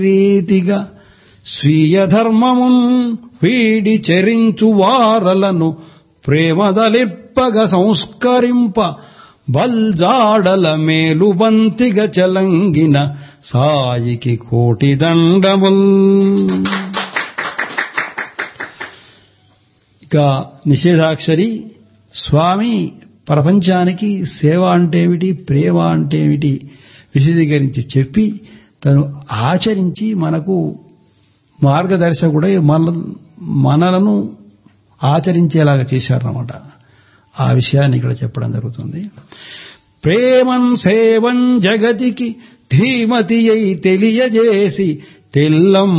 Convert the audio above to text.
రీతిగా స్వీయ ధర్మమున్ వీడి చెరించు వారలను ప్రేమదలిప్పగ సంస్కరింప బల్జాడల మేలుబంతిగ చలంగిన సాయికి కోటి దండముల్ ఇక నిషేధాక్షరి స్వామి ప్రపంచానికి సేవ అంటే ఏమిటి ప్రేమ అంటే ఏమిటి విశదీకరించి చెప్పి తను ఆచరించి మనకు మార్గదర్శకుడై మన మనలను ఆచరించేలాగా చేశారన్నమాట ఆ విషయాన్ని ఇక్కడ చెప్పడం జరుగుతుంది ప్రేమం సేవం జగతికి ధీమతి అయి తెలియజేసి తెల్లం